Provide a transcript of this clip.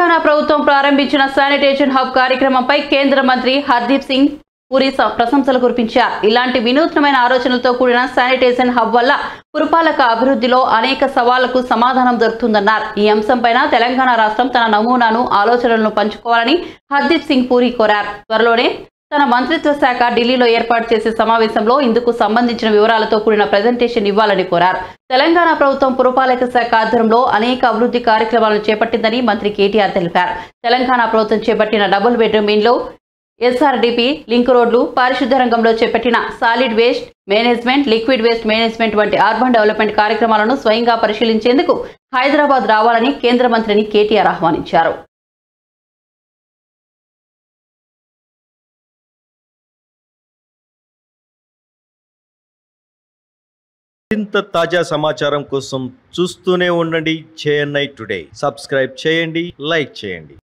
తెలంగాణ ప్రభుత్వం ప్రారంభించిన sanitation hub కార్యక్రమంపై కేంద్ర మంత్రి హర్దీప్ సింగ్ పూరి స- ప్రశంసలు కురిపించారు ఇలాంటి వినూత్నమైన ఆలోచనలతో కూడిన శానిటేషన్ హబ్ వల్ల పురపాలక అభివృద్ధిలో అనేక సవాళ్లకు సమాధానం దొరుకుతుందన్నారు ఈ అంశంపైన తెలంగాణ రాష్ట్రం తన నమూనాను ఆలోచనలను పంచుకోవాలని హర్దీప్ సింగ్ పూరి కోరారు త్వరలోనే తన మంత్రిత్వ శాఖ ఢిల్లీలో ఏర్పాటు చేసే సమావేశంలో ఇందుకు సంబంధించిన వివరాలతో కూడిన ప్రజెంటేషన్ ఇవ్వాలని కోరారు తెలంగాణ ప్రభుత్వం పురపాలక శాఖ ఆధ్వర్యంలో అనేక అభివృద్ధి కార్యక్రమాలను చేపట్టిందని మంత్రి కేటీఆర్ తెలిపారు తెలంగాణ ప్రభుత్వం చేపట్టిన డబుల్ బెడ్రూమ్ ఇండ్లు ఎస్ఆర్డిపి లింక్ రోడ్లు పారిశుద్ధ రంగంలో చేపట్టిన solid waste management liquid waste management వంటి అర్బన్ డెవలప్మెంట్ కార్యక్రమాలను స్వయంగా పరిశీలించేందుకు హైదరాబాద్ రావాలని కేంద్ర మంత్రిని కేటీఆర్ ఆహ్వానించారు మరింత తాజా సమాచారం కోసం చూస్తూనే ఉండండి చేఎన్ఐ టుడే సబ్స్క్రైబ్ చేయండి లైక్ చేయండి